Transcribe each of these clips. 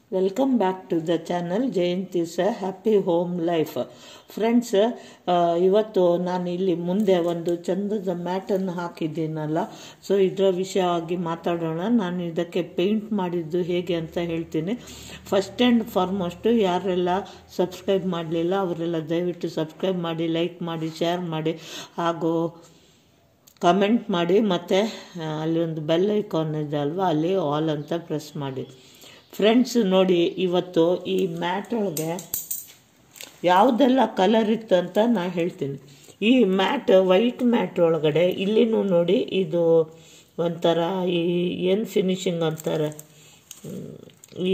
welcome back to the channel Jayanti's happy home life friends ಇವತ್ತು ನಾನು ಇಲ್ಲಿ ಮುಂದೆ ಒಂದು ಚಂದದ ಮ್ಯಾಟನ್ನು ಹಾಕಿದ್ದೀನಲ್ಲ ಸೊ ಇದರ ವಿಷಯವಾಗಿ ಮಾತಾಡೋಣ ನಾನು ಇದಕ್ಕೆ ಪೇಂಟ್ ಮಾಡಿದ್ದು ಹೇಗೆ ಅಂತ ಹೇಳ್ತೀನಿ ಫಸ್ಟ್ ಆ್ಯಂಡ್ ಫಾರ್ಮೋಸ್ಟು ಯಾರೆಲ್ಲ ಸಬ್ಸ್ಕ್ರೈಬ್ ಮಾಡಲಿಲ್ಲ ಅವರೆಲ್ಲ ದಯವಿಟ್ಟು ಸಬ್ಸ್ಕ್ರೈಬ್ ಮಾಡಿ ಲೈಕ್ ಮಾಡಿ ಶೇರ್ ಮಾಡಿ ಹಾಗೂ ಕಮೆಂಟ್ ಮಾಡಿ ಮತ್ತು ಅಲ್ಲಿ ಒಂದು ಬೆಲ್ ಐಕಾನ್ ಇದೆ ಅಲ್ವಾ ಅಲ್ಲಿ ಆಲ್ ಅಂತ ಪ್ರೆಸ್ ಮಾಡಿ ಫ್ರೆಂಡ್ಸ್ ನೋಡಿ ಇವತ್ತು ಈ ಮ್ಯಾಟ್ ಒಳಗೆ ಯಾವುದೆಲ್ಲ ಕಲರ್ ಇತ್ತು ಅಂತ ನಾನು ಹೇಳ್ತೀನಿ ಈ ಮ್ಯಾಟ್ ವೈಟ್ ಮ್ಯಾಟ್ ಒಳಗಡೆ ಇಲ್ಲಿನೂ ನೋಡಿ ಇದು ಒಂಥರ ಈ ಏನು ಫಿನಿಶಿಂಗ್ ಅಂತಾರೆ ಈ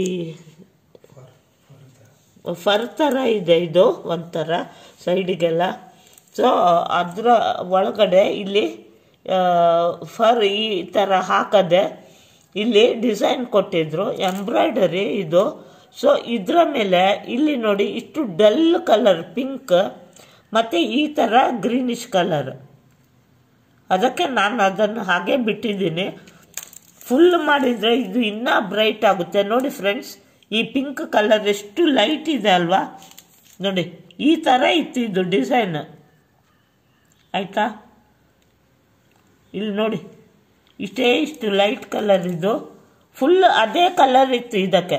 ಫರ್ ಥರ ಇದೆ ಇದು ಒಂಥರ ಸೈಡಿಗೆಲ್ಲ ಸೊ ಅದರ ಒಳಗಡೆ ಇಲ್ಲಿ ಫರ್ ಈ ಥರ ಹಾಕದೆ ಇಲ್ಲಿ ಡಿಸೈನ್ ಕೊಟ್ಟಿದ್ರು ಎಂಬ್ರಾಯ್ಡರಿ ಇದು ಸೊ ಇದರ ಮೇಲೆ ಇಲ್ಲಿ ನೋಡಿ ಇಷ್ಟು ಡಲ್ ಕಲರ್ ಪಿಂಕ್ ಮತ್ತು ಈ ಥರ ಗ್ರೀನಿಶ್ ಕಲರ್ ಅದಕ್ಕೆ ನಾನು ಅದನ್ನು ಹಾಗೆ ಬಿಟ್ಟಿದ್ದೀನಿ ಫುಲ್ ಮಾಡಿದರೆ ಇದು ಇನ್ನೂ ಬ್ರೈಟ್ ಆಗುತ್ತೆ ನೋಡಿ ಫ್ರೆಂಡ್ಸ್ ಈ ಪಿಂಕ್ ಕಲರ್ ಎಷ್ಟು ಲೈಟ್ ಇದೆ ಅಲ್ವಾ ನೋಡಿ ಈ ಥರ ಇತ್ತು ಇದು ಡಿಸೈನ್ ಆಯಿತಾ ಇಲ್ಲಿ ನೋಡಿ ಇಷ್ಟೇ ಇಷ್ಟು ಲೈಟ್ ಕಲರ್ ಇದು ಫುಲ್ ಅದೇ ಕಲರ್ ಇತ್ತು ಇದಕ್ಕೆ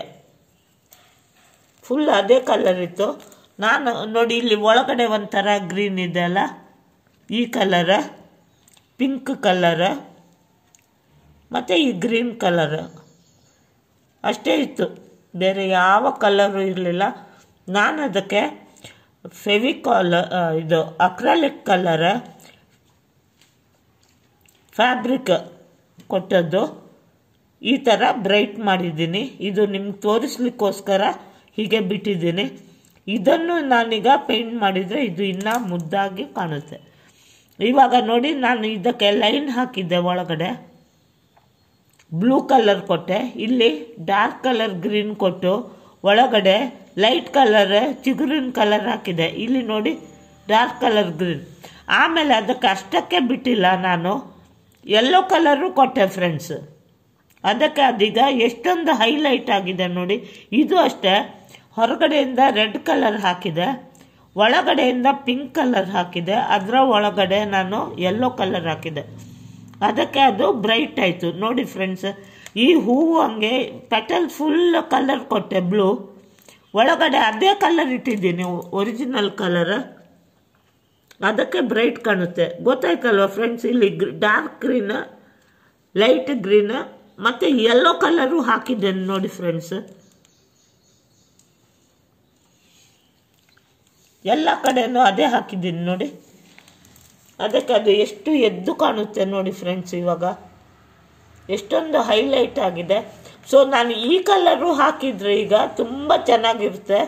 ಫುಲ್ ಅದೇ ಕಲರ್ ಇತ್ತು ನಾನು ನೋಡಿ ಇಲ್ಲಿ ಒಳಗಡೆ ಒಂಥರ ಗ್ರೀನ್ ಇದೆ ಅಲ್ಲ ಈ ಕಲರ ಪಿಂಕ್ ಕಲರ ಮತ್ತು ಈ ಗ್ರೀನ್ ಕಲರ್ ಅಷ್ಟೇ ಇತ್ತು ಬೇರೆ ಯಾವ ಕಲರು ಇರಲಿಲ್ಲ ನಾನು ಅದಕ್ಕೆ ಫೆವಿಕಾಲ್ ಇದು ಅಕ್ರಾಲಿಕ್ ಕಲರ್ ಫ್ಯಾಬ್ರಿಕ್ ಕೊಟ್ಟದ್ದು ಈ ಥರ ಬ್ರೈಟ್ ಮಾಡಿದ್ದೀನಿ ಇದು ನಿಮ್ಗೆ ತೋರಿಸ್ಲಿಕ್ಕೋಸ್ಕರ ಹೀಗೆ ಬಿಟ್ಟಿದ್ದೀನಿ ಇದನ್ನು ನಾನೀಗ ಪೇಂಟ್ ಮಾಡಿದರೆ ಇದು ಇನ್ನೂ ಮುದ್ದಾಗಿ ಕಾಣುತ್ತೆ ಇವಾಗ ನೋಡಿ ನಾನು ಇದಕ್ಕೆ ಲೈನ್ ಹಾಕಿದ್ದೆ ಒಳಗಡೆ ಬ್ಲೂ ಕಲರ್ ಕೊಟ್ಟೆ ಇಲ್ಲಿ ಡಾರ್ಕ್ ಕಲರ್ ಗ್ರೀನ್ ಕೊಟ್ಟು ಒಳಗಡೆ ಲೈಟ್ ಕಲರ್ ಚಿಗುರಿನ ಕಲರ್ ಹಾಕಿದೆ ಇಲ್ಲಿ ನೋಡಿ ಡಾರ್ಕ್ ಕಲರ್ ಗ್ರೀನ್ ಆಮೇಲೆ ಅದಕ್ಕೆ ಅಷ್ಟಕ್ಕೆ ಬಿಟ್ಟಿಲ್ಲ ನಾನು ಯೆಲ್ಲೋ ಕಲರು ಕೊಟ್ಟೆ ಫ್ರೆಂಡ್ಸ್ ಅದಕ್ಕೆ ಅದೀಗ ಎಷ್ಟೊಂದು ಹೈಲೈಟ್ ಆಗಿದೆ ನೋಡಿ ಇದು ಅಷ್ಟೇ ಹೊರಗಡೆಯಿಂದ ರೆಡ್ ಕಲರ್ ಹಾಕಿದೆ ಒಳಗಡೆಯಿಂದ ಪಿಂಕ್ ಕಲರ್ ಹಾಕಿದೆ ಅದರ ಒಳಗಡೆ ನಾನು ಯೆಲ್ಲೋ ಕಲರ್ ಹಾಕಿದೆ ಅದಕ್ಕೆ ಅದು ಬ್ರೈಟ್ ಆಯಿತು ನೋಡಿ ಫ್ರೆಂಡ್ಸ್ ಈ ಹೂವು ಹಂಗೆ ಪೆಟಲ್ ಫುಲ್ ಕಲರ್ ಕೊಟ್ಟೆ ಬ್ಲೂ ಒಳಗಡೆ ಅದೇ ಕಲರ್ ಇಟ್ಟಿದ್ದೀನಿ ಒರಿಜಿನಲ್ ಕಲರ್ ಅದಕ್ಕೆ ಬ್ರೈಟ್ ಕಾಣುತ್ತೆ ಗೊತ್ತಾಯ್ತಲ್ವ ಫ್ರೆಂಡ್ಸ್ ಇಲ್ಲಿ ಡಾರ್ಕ್ ಗ್ರೀನ್ ಲೈಟ್ ಗ್ರೀನ್ ಮತ್ತು ಯೆಲ್ಲೋ ಕಲರು ಹಾಕಿದ್ದೇನೆ ನೋಡಿ ಫ್ರೆಂಡ್ಸ್ ಎಲ್ಲ ಕಡೆನೂ ಅದೇ ಹಾಕಿದ್ದೀನಿ ನೋಡಿ ಅದಕ್ಕೆ ಅದು ಎಷ್ಟು ಎದ್ದು ಕಾಣುತ್ತೆ ನೋಡಿ ಫ್ರೆಂಡ್ಸ್ ಇವಾಗ ಎಷ್ಟೊಂದು ಹೈಲೈಟ್ ಆಗಿದೆ ಸೊ ನಾನು ಈ ಕಲರು ಹಾಕಿದ್ರೆ ಈಗ ತುಂಬ ಚೆನ್ನಾಗಿರುತ್ತೆ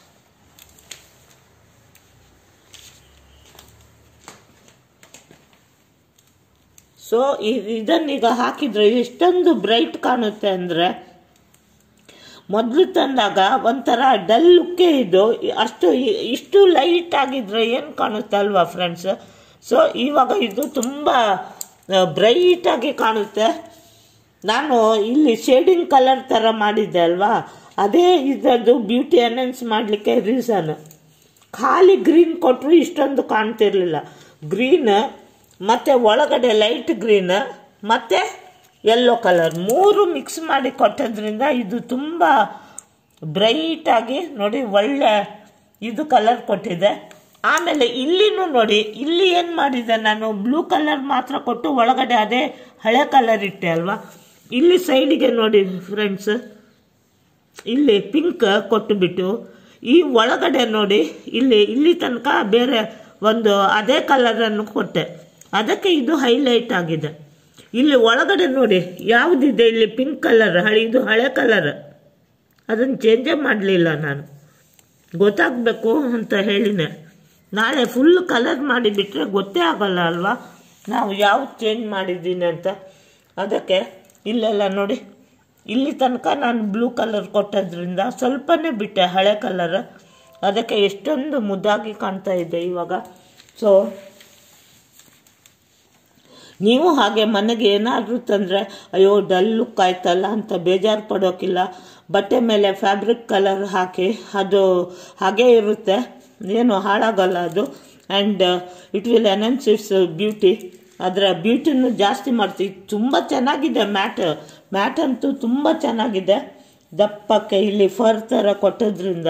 ಸೊ ಇದನ್ನೀಗ ಹಾಕಿದರೆ ಎಷ್ಟೊಂದು ಬ್ರೈಟ್ ಕಾಣುತ್ತೆ ಅಂದರೆ ಮೊದಲು ತಂದಾಗ ಒಂಥರ ಡಲ್ ಲುಕ್ಕೇ ಇದು ಅಷ್ಟು ಇಷ್ಟು ಲೈಟ್ ಆಗಿದ್ರೆ ಏನು ಕಾಣುತ್ತೆ ಅಲ್ವಾ ಫ್ರೆಂಡ್ಸ್ ಸೊ ಇವಾಗ ಇದು ತುಂಬ ಬ್ರೈಟಾಗಿ ಕಾಣುತ್ತೆ ನಾನು ಇಲ್ಲಿ ಶೇಡಿಂಗ್ ಕಲರ್ ಥರ ಮಾಡಿದ್ದೆ ಅಲ್ವಾ ಅದೇ ಇದರದ್ದು ಬ್ಯೂಟಿ ಎನ್ಹೆನ್ಸ್ ಮಾಡಲಿಕ್ಕೆ ರೀಸನ್ ಖಾಲಿ ಗ್ರೀನ್ ಕೊಟ್ಟರು ಇಷ್ಟೊಂದು ಕಾಣ್ತಿರ್ಲಿಲ್ಲ ಗ್ರೀನ್ ಮತ್ತು ಒಳಗಡೆ ಲೈಟ್ ಗ್ರೀನ್ ಮತ್ತು ಯೆಲ್ಲೋ ಕಲರ್ ಮೂರು ಮಿಕ್ಸ್ ಮಾಡಿ ಕೊಟ್ಟದ್ರಿಂದ ಇದು ತುಂಬ ಬ್ರೈಟಾಗಿ ನೋಡಿ ಒಳ್ಳೆ ಇದು ಕಲರ್ ಕೊಟ್ಟಿದೆ ಆಮೇಲೆ ಇಲ್ಲಿನೂ ನೋಡಿ ಇಲ್ಲಿ ಏನು ಮಾಡಿದೆ ನಾನು ಬ್ಲೂ ಕಲರ್ ಮಾತ್ರ ಕೊಟ್ಟು ಒಳಗಡೆ ಅದೇ ಹಳೆ ಕಲರ್ ಇಟ್ಟೆ ಅಲ್ವಾ ಇಲ್ಲಿ ಸೈಡಿಗೆ ನೋಡಿ ಫ್ರೆಂಡ್ಸ್ ಇಲ್ಲಿ ಪಿಂಕ್ ಕೊಟ್ಟುಬಿಟ್ಟು ಈ ಒಳಗಡೆ ನೋಡಿ ಇಲ್ಲಿ ಇಲ್ಲಿ ತನಕ ಬೇರೆ ಒಂದು ಅದೇ ಕಲರನ್ನು ಕೊಟ್ಟೆ ಅದಕ್ಕೆ ಇದು ಹೈಲೈಟ್ ಆಗಿದೆ ಇಲ್ಲಿ ಒಳಗಡೆ ನೋಡಿ ಯಾವುದಿದೆ ಇಲ್ಲಿ ಪಿಂಕ್ ಕಲರ್ ಹಳೆ ಇದು ಹಳೆ ಕಲರ್ ಅದನ್ನು ಚೇಂಜೇ ಮಾಡಲಿಲ್ಲ ನಾನು ಗೊತ್ತಾಗಬೇಕು ಅಂತ ಹೇಳಿನೆ ನಾಳೆ ಫುಲ್ ಕಲರ್ ಮಾಡಿಬಿಟ್ರೆ ಗೊತ್ತೇ ಆಗಲ್ಲ ಅಲ್ವಾ ನಾವು ಯಾವ್ದು ಚೇಂಜ್ ಮಾಡಿದ್ದೀನಿ ಅಂತ ಅದಕ್ಕೆ ಇಲ್ಲೆಲ್ಲ ನೋಡಿ ಇಲ್ಲಿ ತನಕ ನಾನು ಬ್ಲೂ ಕಲರ್ ಕೊಟ್ಟದ್ರಿಂದ ಸ್ವಲ್ಪನೇ ಬಿಟ್ಟೆ ಹಳೆ ಕಲರ್ ಅದಕ್ಕೆ ಎಷ್ಟೊಂದು ಮುದ್ದಾಗಿ ಕಾಣ್ತಾ ಇದೆ ಇವಾಗ ಸೊ ನೀವು ಹಾಗೆ ಮನೆಗೆ ಏನಾದರೂ ತಂದರೆ ಅಯ್ಯೋ ಡಲ್ ಲುಕ್ ಆಯ್ತಲ್ಲ ಅಂತ ಬೇಜಾರು ಪಡೋಕ್ಕಿಲ್ಲ ಬಟ್ಟೆ ಮೇಲೆ ಫ್ಯಾಬ್ರಿಕ್ ಕಲರ್ ಹಾಕಿ ಅದು ಹಾಗೇ ಇರುತ್ತೆ ಏನು ಹಾಳಾಗಲ್ಲ ಅದು and it will enhance its beauty ಅದರ ಬ್ಯೂಟಿನೂ ಜಾಸ್ತಿ ಮಾಡ್ತೀವಿ ತುಂಬ ಚೆನ್ನಾಗಿದೆ ಮ್ಯಾಟ್ ಮ್ಯಾಟ್ ಅಂತೂ ತುಂಬ ಚೆನ್ನಾಗಿದೆ ದಪ್ಪಕ್ಕೆ ಇಲ್ಲಿ ಫರ್ ಥರ ಕೊಟ್ಟೋದ್ರಿಂದ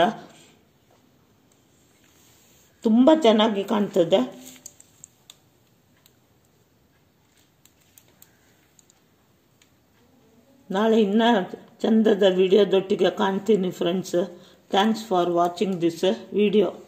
ತುಂಬ ಚೆನ್ನಾಗಿ ಕಾಣ್ತದೆ ನಾಳೆ ಇನ್ನೂ ಚಂದದ ವಿಡಿಯೋದೊಟ್ಟಿಗೆ ಕಾಣ್ತೀನಿ friends thanks for watching this video